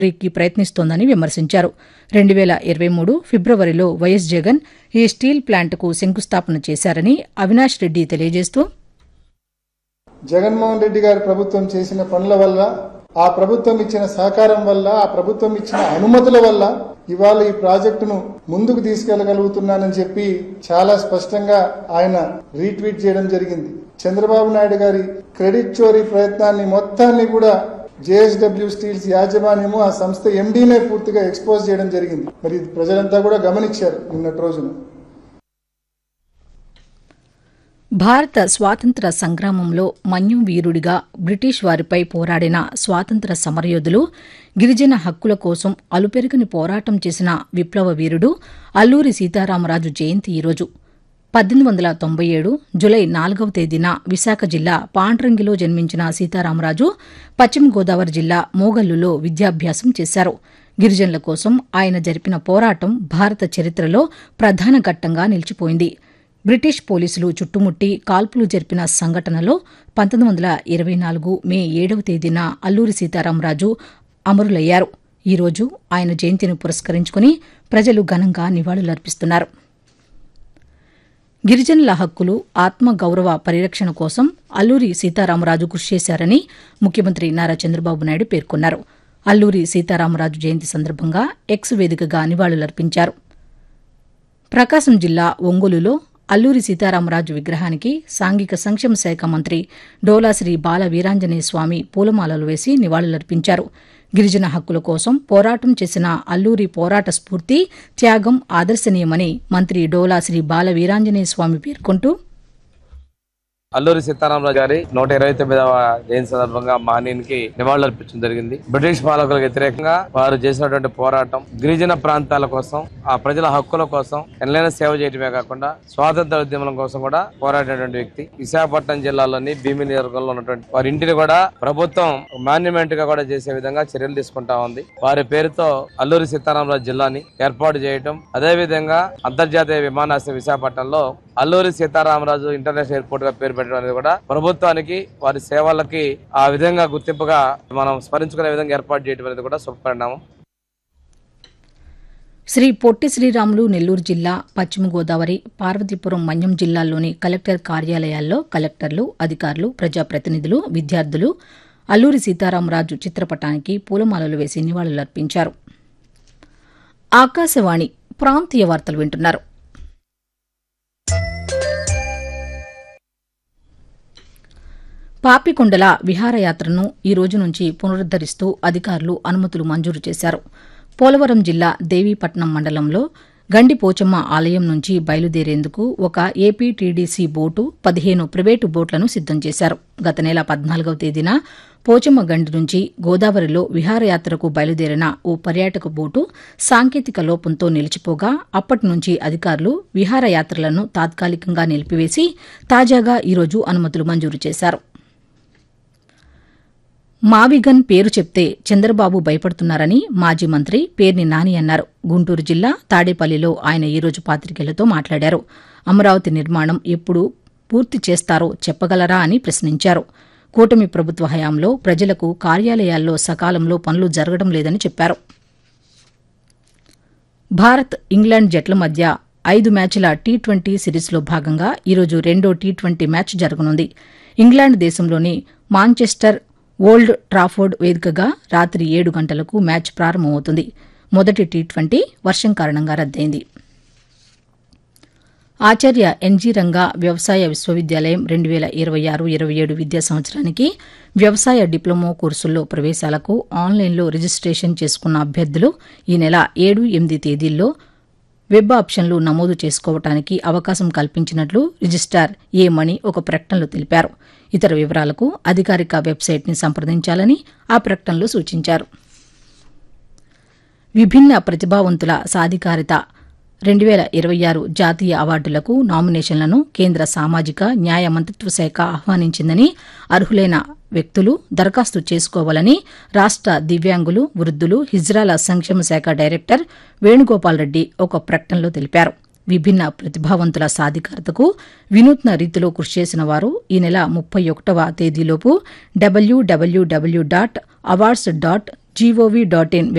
కి ప్రయత్నిస్తోందని విమర్శించారు రెండు వేల ఇరవై మూడు ఫిబ్రవరిలో వైఎస్ జగన్ ఈ స్టీల్ ప్లాంట్కు శంకుస్థాపన చేశారని అవినాష్ రెడ్డి తెలియజేస్తూ జగన్మోహన్ రెడ్డి గారి ప్రభుత్వం చేసిన పనుల వల్ల ఆ ప్రభుత్వం ఇచ్చిన సహకారం వల్ల ఆ ప్రభుత్వం ఇచ్చిన అనుమతుల వల్ల ఇవాళ ఈ ప్రాజెక్టును ముందుకు తీసుకెళ్లగలుగుతున్నానని చెప్పి చాలా స్పష్టంగా ఆయన రీట్వీట్ చేయడం జరిగింది చంద్రబాబు నాయుడు గారి క్రెడిట్ చోరీ ప్రయత్నాన్ని మొత్తాన్ని కూడా జేఎస్డబ్ల్యూ స్టీల్స్ యాజమాన్యము ఆ సంస్థ ఎండీనే పూర్తిగా ఎక్స్పోజ్ చేయడం జరిగింది మరి ఇది ప్రజలంతా కూడా గమనించారు నిన్నటి రోజున భారత స్వాతంత్ర సంగ్రామంలో మన్యం వీరుడిగా బ్రిటిష్ వారిపై పోరాడిన స్వాతంత్ర సమరయోధులు గిరిజన హక్కుల కోసం అలుపెరగని పోరాటం చేసిన విప్లవ వీరుడు అల్లూరి సీతారామరాజు జయంతి ఈరోజు పద్దెనిమిది వందల తొంభై ఏడు జులై నాలుగవ తేదీన విశాఖ జిల్లా పాండ్రంగిలో జన్మించిన సీతారామరాజు పశ్చిమ గోదావరి జిల్లా మోగల్లులో విద్యాభ్యాసం చేశారు గిరిజనుల కోసం ఆయన జరిపిన పోరాటం భారత చరిత్రలో ప్రధాన ఘట్టంగా నిలిచిపోయింది బ్రిటిష్ పోలీసులు చుట్టుముట్టి కాల్పులు జరిపిన సంఘటనలో పంతొమ్మిది వందల ఇరవై నాలుగు మే ఏడవ తేదీన అల్లూరి సీతారామరాజు అమరులయ్యారు ఈరోజు ఆయన జయంతిని పురస్కరించుకుని ప్రజలు ఘనంగా నివాళులర్పిస్తున్నారు గిరిజనుల హక్కులు ఆత్మ గౌరవ పరిరక్షణ కోసం అల్లూరి సీతారామరాజు కృషి చేశారని ముఖ్యమంత్రి నారా చంద్రబాబు నాయుడు పేర్కొన్నారు అల్లూరి సీతారామరాజు జయంతి సందర్భంగా ఎక్స్ వేదికగా నివాళులర్పించారు ప్రకాశం జిల్లా ఒంగోలులో అల్లూరి సీతారామరాజు విగ్రహానికి సాంఘిక సంక్షేమ శాఖ మంత్రి డోలాశ్రీ బాల వీరాంజనేయ స్వామి పూలమాలలు వేసి నివాళులర్పించారు గిరిజన హక్కుల కోసం పోరాటం చేసిన అల్లూరి పోరాట స్ఫూర్తి త్యాగం ఆదర్శనీయమని మంత్రి డోలాశ్రీ బాల వీరాంజనేయ స్వామి పేర్కొంటూ అల్లూరి సీతారామరాజు గారి నూట ఇరవై తొమ్మిదవ జయంతి సందర్భంగా మహనీయునికి నివాళులు అర్పించడం జరిగింది బ్రిటిష్ పాలకులకు వ్యతిరేకంగా వారు చేసినటువంటి పోరాటం గిరిజన ప్రాంతాల కోసం ఆ ప్రజల హక్కుల కోసం ఎనలేని సేవ చేయడమే కాకుండా స్వాతంత్ర ఉద్యమం కోసం కూడా పోరాడినటువంటి వ్యక్తి విశాఖపట్నం జిల్లాలోని భీమి నియోజకవర్గంలో ఉన్నటువంటి వారి ఇంటిని కూడా ప్రభుత్వం మాన్యుమెంట్ గా కూడా చేసే విధంగా చర్యలు తీసుకుంటా ఉంది వారి పేరుతో అల్లూరి సీతారామరాజు జిల్లాని ఏర్పాటు చేయటం అదే విధంగా అంతర్జాతీయ విమానాశ్రయం విశాఖపట్నంలో అల్లూరి సీతారామరాజు ఇంటర్నేషనల్ ఎయిర్పోర్ట్ గా పేరు పెట్టడం అనేది కూడా ప్రభుత్వానికి వారి సేవలకి ఆ విధంగా గుర్తింపుగా మనం స్మరించుకునే విధంగా ఏర్పాటు చేయడం అనేది కూడా శుభపరిణామం శ్రీ పొట్టి శ్రీరాములు నెల్లూరు జిల్లా పశ్చిమ గోదావరి పార్వతీపురం మన్యం జిల్లాల్లోని కలెక్టర్ కార్యాలయాల్లో కలెక్టర్లు అధికారులు ప్రజాప్రతినిధులు విద్యార్థులు అల్లూరి సీతారామరాజు చిత్రపటానికి పూలమాలలు వేసి నివాళులర్పించారు ఆకాశవాణి ప్రాంతీయ వార్తలు వింటున్నారు పాపికొండల విహారయాత్రను ఈ రోజు నుంచి పునరుద్దరిస్తూ అధికారులు అనుమతులు మంజూరు చేశారు పోలవరం జిల్లా దేవీపట్నం మండలంలో గండి పోచమ్మ ఆలయం నుంచి బయలుదేరేందుకు ఒక ఏపీటీడీసీ బోటు పదిహేను ప్రైవేటు బోట్లను సిద్దం చేశారు గత నెల పద్నాలుగవ తేదీన పోచమ్మ గండి నుంచి గోదావరిలో విహారయాత్రకు బయలుదేరిన ఓ పర్యాటక బోటు సాంకేతిక లోపంతో నిలిచిపోగా అప్పటి నుంచి అధికారులు విహారయాత్రలను తాత్కాలికంగా నిలిపివేసి తాజాగా ఈరోజు అనుమతులు మంజూరు చేశారు మావిగన్ పేరు చెప్తే చంద్రబాబు భయపడుతున్నారని మాజీ మంత్రి పేర్ని నాని అన్నారు గుంటూరు జిల్లా తాడేపల్లిలో ఆయన ఈరోజు పాతికేయులతో మాట్లాడారు అమరావతి నిర్మాణం ఎప్పుడు పూర్తి చేస్తారో చెప్పగలరా అని ప్రశ్నించారు కూటమి ప్రభుత్వ హయాంలో ప్రజలకు కార్యాలయాల్లో సకాలంలో పనులు జరగడం లేదని చెప్పారు భారత్ ఇంగ్లాండ్ జట్ల మధ్య ఐదు మ్యాచ్ల టీ ట్వంటీ సిరీస్లో భాగంగా ఈరోజు రెండో టీ ట్వంటీ మ్యాచ్ జరగనుంది ఇంగ్లాండ్ దేశంలోని మాంచెస్టర్ ఓల్డ్ ట్రాఫోర్డ్ వేదికగా రాత్రి ఏడు గంటలకు మ్యాచ్ ప్రారంభమవుతుంది మొదటి టీ ట్వంటీ వర్షం కారణంగా రద్దయింది ఆచార్య ఎన్జీ రంగా వ్యవసాయ విశ్వవిద్యాలయం రెండు వేల ఇరవై ఆరు ఇరవై ఏడు విద్యా సంవత్సరానికి వ్యవసాయ డిప్లొమా కోర్సుల్లో ప్రవేశాలకు ఆన్లైన్లో రిజిస్ట్రేషన్ చేసుకున్న అభ్యర్థులు ఈ నెల ఏడు ఎనిమిది తేదీల్లో వెబ్ ఆప్షన్లు నమోదు చేసుకోవటానికి అవకాశం కల్పించినట్లు రిజిస్టార్ ఏ మణి ఒక ప్రకటనలో తెలిపారు ఇతర వివరాలకు అధికారిక వెబ్సైట్ని సంప్రదించాలని ఆ ప్రకటనలో సూచించారు విభిన్న ప్రతిభావంతుల సాధికారిత రెండు వేల ఇరవై ఆరు జాతీయ అవార్డులకు నామినేషన్లను కేంద్ర సామాజిక న్యాయ మంత్రిత్వ శాఖ ఆహ్వానించిందని అర్హులైన వ్యక్తులు దరఖాస్తు చేసుకోవాలని రాష్ట దివ్యాంగులు వృద్ధులు హిజ్రాల సంక్షేమ శాఖ డైరెక్టర్ వేణుగోపాల్ రెడ్డి ఒక ప్రకటనలో తెలిపారు విభిన్న ప్రతిభావంతుల సాధికారతకు వినూత్న రీతిలో కృషి చేసిన వారు ఈ నెల ముప్పై ఒకటవ తేదీలోపు W W W dot awards dot G O V dot in